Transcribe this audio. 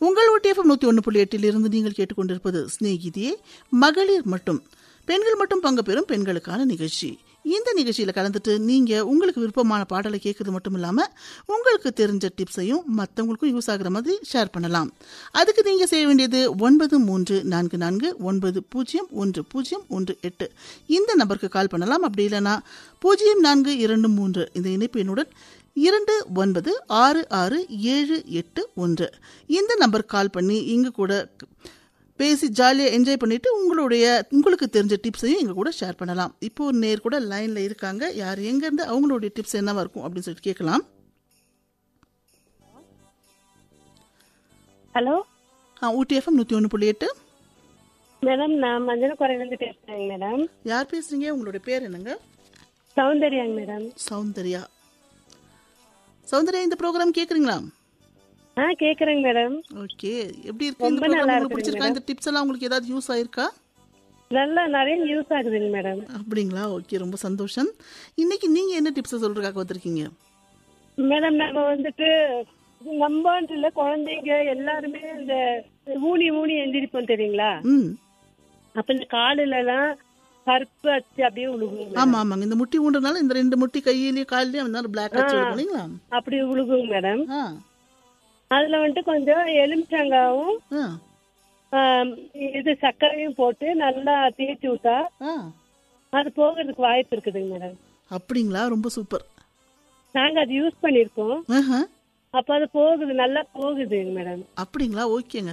உங்கள் ஒட்டிஎஃப்எம் நூற்றி ஒன்று புள்ளி எட்டில் இருந்து நீங்கள் கேட்டுக்கொண்டிருப்பது ஸ்நேகிதியே மகளிர் மட்டும் பெண்கள் மட்டும் பங்கு பெறும் பெண்களுக்கான நிகழ்ச்சி இந்த நிகழ்ச்சியில் கலந்துட்டு நீங்கள் உங்களுக்கு விருப்பமான பாடலை கேட்கறது மட்டும் இல்லாமல் உங்களுக்கு தெரிஞ்ச டிப்ஸையும் மற்றவங்களுக்கும் யூஸ் ஆகுற மாதிரி ஷேர் பண்ணலாம் அதுக்கு நீங்கள் செய்ய வேண்டியது ஒன்பது மூன்று நான்கு நான்கு ஒன்பது பூஜ்ஜியம் ஒன்று பூஜ்ஜியம் ஒன்று எட்டு இந்த நம்பருக்கு கால் பண்ணலாம் அப்படி இல்லைன்னா பூஜ்ஜியம் நான்கு இரண்டு மூன்று இந்த இணைப்பு எண்ணுடன் இரண்டு ஒன்பது ஆறு ஆறு ஏழு எட்டு ஒன்று இந்த நம்பர் கால் பண்ணி இங்கு கூட பேசி ஜாலியாக என்ஜாய் பண்ணிட்டு உங்களுடைய உங்களுக்கு தெரிஞ்ச டிப்ஸையும் எங்க கூட ஷேர் பண்ணலாம் இப்போ ஒரு நேர் கூட லைன்ல இருக்காங்க யார் எங்கேருந்து அவங்களுடைய டிப்ஸ் என்னவா இருக்கும் அப்படின்னு சொல்லிட்டு கேட்கலாம் ஹலோ ஆ ஊட்டி எஃப்எம் நூற்றி ஒன்று புள்ளி எட்டு மேடம் நான் மஞ்சள் குறையிலேருந்து பேசுகிறேங்க மேடம் யார் பேசுறீங்க உங்களுடைய பேர் என்னங்க சௌந்தர்யாங்க மேடம் சௌந்தர்யா சௌந்தர்யா இந்த ப்ரோக்ராம் கேட்குறீங்களா ஆ கேட்குறேங்க மேடம் ஓகே எப்படி இருக்கு இந்த ரொம்ப நல்லா ப்ரோக்ராம் உங்களுக்கு இருக்குங்க பிடிச்சிருக்கா இந்த டிப்ஸ் எல்லாம் உங்களுக்கு ஏதாவது யூஸ் ஆயிருக்கா நல்லா நிறைய யூஸ் ஆகுதுங்க மேடம் அப்படிங்களா ஓகே ரொம்ப சந்தோஷம் இன்னைக்கு நீங்க என்ன டிப்ஸ் சொல்றதுக்காக வந்திருக்கீங்க மேடம் நம்ம வந்துட்டு நம்பான்ட்டு இல்லை குழந்தைங்க எல்லாருமே இந்த ஊனி ஊனி எந்திரிப்போம் தெரியுங்களா ம் அப்ப இந்த காலிலலாம் கருப்பு அச்சு அப்படியே விழுகுங்க ஆமா ஆமாங்க இந்த முட்டி ஊன்றனால இந்த ரெண்டு முட்டி கையிலயும் கால்லயும் அதனால பிளாக் ஆச்சு வரும் இல்லைங்களா அப்படி விழுகுங்க மேடம் ஆ அதுல வந்துட்டு கொஞ்சம் எலுமிச்சங்காவும் ஆ ஆம், இது சர்க்கரையும் போட்டு நல்லா தேய்ச்சி விட்டா ஆ அது போகிறதுக்கு வாய்ப்பு இருக்குதுங்க மேடம் அப்படிங்களா ரொம்ப சூப்பர் நாங்க அது யூஸ் பண்ணிருக்கோம் ஆஹா அப்ப அது போகுது நல்லா போகுதுங்க மேடம் அப்படிங்களா ஓகேங்க